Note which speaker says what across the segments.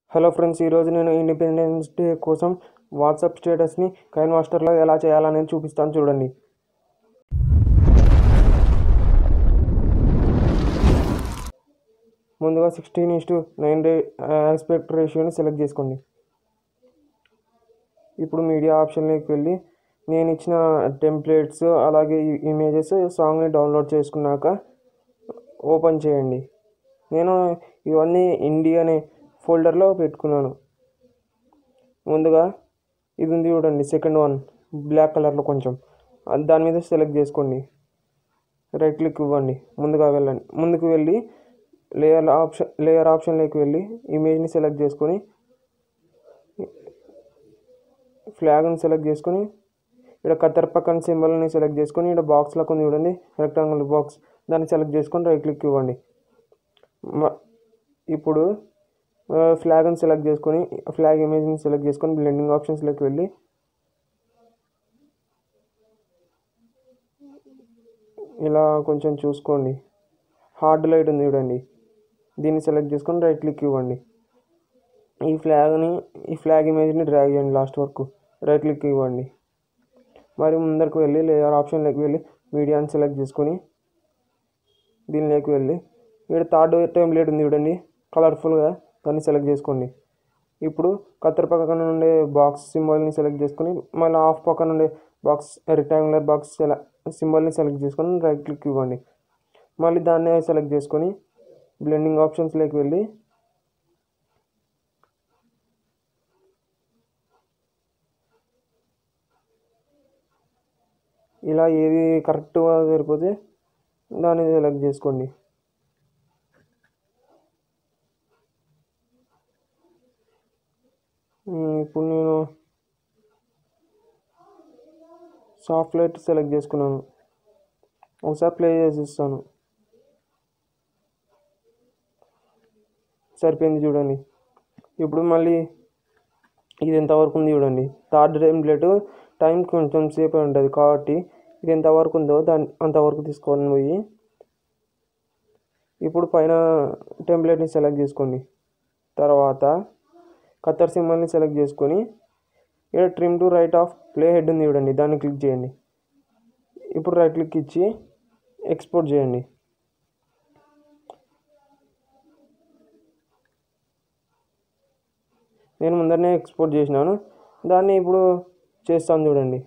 Speaker 1: hello friends ఈరోజు నేను independence day కోసం వాట్సాప్ స్టేటస్ని కైన్ మాస్టర్లో ఎలా చేయాలనేది చూపిస్తాను చూడండి ముందుగా sixteen is to nine the aspect రేషియోని సెలెక్ట్ చేసుకోండి ఇప్పుడు మీడియా ఆప్షన్లోకి వెళ్ళి నేను ఇచ్చిన టెంప్లెట్స్ అలాగే ఇమేజెస్ సాంగ్ని డౌన్లోడ్ చేసుకున్నాక ఓపెన్ చేయండి నేను ఇవన్నీ ఇండి అనే ఫోల్డర్లో పెట్టుకున్నాను ముందుగా ఇది ఉంది చూడండి సెకండ్ వన్ బ్లాక్ కలర్లో కొంచెం అది దాని మీద సెలెక్ట్ చేసుకోండి రైట్ క్లిక్ ఇవ్వండి ముందుగా వెళ్ళండి ముందుకు వెళ్ళి లేయర్ ఆప్షన్ లేయర్ ఆప్షన్లోకి వెళ్ళి ఇమేజ్ని సెలెక్ట్ చేసుకొని ఫ్లాగ్ని సెలెక్ట్ చేసుకొని ఇక్కడ కత్తెర పక్కన సింబల్ని సెలెక్ట్ చేసుకొని ఇక్కడ బాక్స్లో కొంది చూడండి రెక్టాంగులర్ బాక్స్ దాన్ని సెలెక్ట్ చేసుకొని రైట్ క్లిక్ ఇవ్వండి మ- ఇప్పుడు ఫ్లాగ్ని సెలెక్ట్ చేసుకొని ఫ్లాగ్ ఇమేజ్ని సెలెక్ట్ చేసుకొని బ్లెండింగ్ ఆప్షన్స్లోకి వెళ్ళి ఇలా కొంచెం చూసుకోండి హార్డ్ లైట్ ఉంది చూడండి దీన్ని సెలెక్ట్ చేసుకొని రైట్ క్లిక్ ఇవ్వండి ఈ ఫ్లాగ్ని ఈ ఫ్లాగ్ ఇమేజ్ని డ్రాగ్ చేయండి లాస్ట్ వరకు రైట్ క్లిక్ ఇవ్వండి మరి ముందరకు వెళ్ళి లేయర్ ఆప్షన్లోకి వెళ్ళి మీడియాని సెలెక్ట్ చేసుకొని దీనిలోకి వెళ్ళి ఇక్కడ థర్డ్ టెంప్లెట్ ఉంది చూడండి కలర్ఫుల్గా దాన్ని సెలెక్ట్ చేసుకోండి ఇప్పుడు కత్తెర పక్కన ఉండే బాక్స్ సింబల్ని సెలెక్ట్ చేసుకొని మళ్ళీ ఆఫ్ పక్కన ఉండే బాక్స్ రెక్టాంగులర్ బాక్స్ సింబల్ని సెలెక్ట్ చేసుకొని రైట్ క్లిక్ ఇవ్వండి మళ్ళీ దాన్నే సెలెక్ట్ చేసుకొని బ్లెండింగ్ ఆప్షన్స్లోకి వెళ్ళి ఇలా ఏది కరెక్ట్గా సరిపోతే దాన్ని సెలెక్ట్ చేసుకోండి ఉమ్, ఇప్పుడు నేను సాఫ్ట్ లైట్ సెలెక్ట్ చేసుకున్నాను ఒకసారి ప్లే చేసి ఇస్తాను సరిపోయింది చూడండి ఇప్పుడు మళ్ళీ ఇది ఎంతవరకు ఉంది చూడండి థర్డ్ టెంప్లెట్ టైం కొంచెం సేపు ఉంటుంది కాబట్టి ఇది ఎంతవరకు ఉందో దాని అంతవరకు తీసుకొని పోయి ఇప్పుడు పైన టెంప్లెట్ని సెలెక్ట్ చేసుకోండి తర్వాత కత్తర్ సింబల్ని సెలెక్ట్ చేసుకొని ఇక్కడ trim to right of play head ఉంది చూడండి దాన్ని క్లిక్ చేయండి ఇప్పుడు రైట్ క్లిక్ ఇచ్చి ఎక్స్పోర్ట్ చేయండి నేను ముందరనే ఎక్స్పోర్ట్ చేసినాను దాన్ని ఇప్పుడు చేస్తాను చూడండి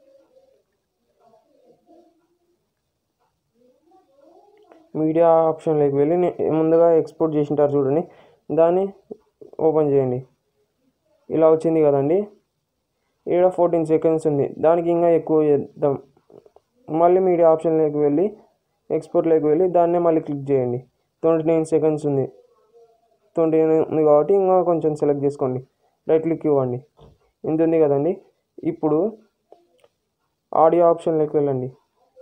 Speaker 1: మీడియా ఆప్షన్లోకి వెళ్ళి నే- ముందుగా ఎక్స్పోర్ట్ చేసింటారు చూడండి దాన్ని ఓపెన్ చేయండి ఇలా వచ్చింది కదండి ఇక్కడ ఫోర్టీన్ సెకండ్స్ ఉంది దానికి ఇంకా ఎక్కువ చేద్దాం మళ్ళీ మీడియా ఆప్షన్లోకి వెళ్ళి ఎక్స్పోర్ట్లోకి వెళ్ళి దాన్నే మళ్ళీ క్లిక్ చేయండి ట్వంటీ నైన్ సెకండ్స్ ఉంది ట్వంటీ నైన్ ఉంది కాబట్టి ఇంకా కొంచెం సెలెక్ట్ చేసుకోండి రైట్ క్లిక్ ఇవ్వండి ఇంత ఉంది కదండి ఇప్పుడు ఆడియో ఆప్షన్లోకి వెళ్ళండి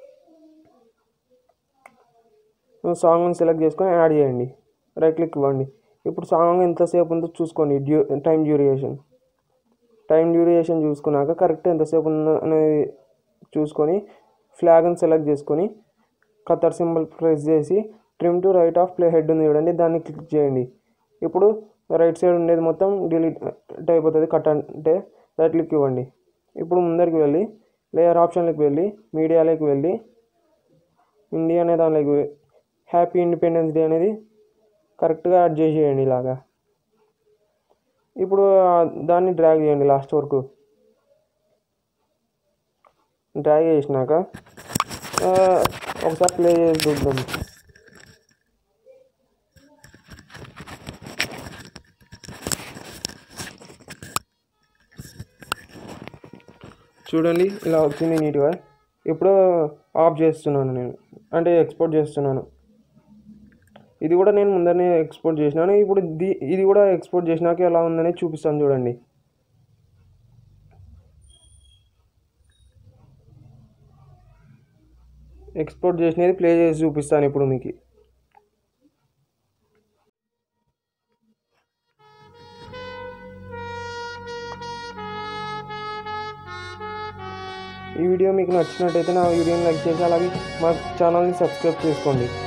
Speaker 1: సాంగ్ని సెలెక్ట్ చేసుకొని యాడ్ చేయండి రైట్ క్లిక్ ఇవ్వండి ఇప్పుడు సాంగ్ ఎంతసేపు ఉందో చూసుకోండి డ్యూ టైం డ్యూరేషన్ టైం డ్యూరేషన్ చూసుకున్నాక కరెక్ట్ ఎంతసేపు ఉందో అనేది చూసుకొని ఫ్లాగ్ని సెలెక్ట్ చేసుకొని కత్తర్ సింబల్ ప్రెస్ చేసి trim to right of play head ఉంది చూడండి దాన్ని క్లిక్ చేయండి ఇప్పుడు రైట్ సైడ్ ఉండేది మొత్తం డిలీట్ అయిపోతుంది కట్ అంటే రైట్ క్లిక్ ఇవ్వండి ఇప్పుడు ముందరికి వెళ్ళి లేయర్ ఆప్షన్లోకి వెళ్ళి మీడియాలోకి వెళ్ళి ఇండియా అనే దానిలోకి వె- హ్యాపీ ఇండిపెండెన్స్ డే అనేది కరెక్ట్గా యాడ్ చేసేయండి ఇలాగా ఇప్పుడు ఆ దాన్ని డ్రాగ్ చేయండి లాస్ట్ వరకు డ్రాగ్ చేసినాక ఆ, ఒకసారి ప్లే చేసి చూద్దాం చూడండి ఇలా వచ్చింది నీట్గా ఇప్పుడు ఆఫ్ చేస్తున్నాను నేను అంటే ఎక్స్పోర్ట్ చేస్తున్నాను ఇది కూడా నేను ముందరనే ఎక్స్పోర్ట్ చేసినాను ఇప్పుడు ది ఇది కూడా ఎక్స్పోర్ట్ చేసినాక ఎలా ఉందని చూపిస్తాను చూడండి ఎక్స్పోర్ట్ చేసినది ప్లే చేసి చూపిస్తాను ఇప్పుడు మీకు ఈ వీడియో మీకు నచ్చినట్టయితే నా వీడియోని లైక్ చేసి అలాగే మా ఛానల్ని సబ్స్క్రైబ్ చేసుకోండి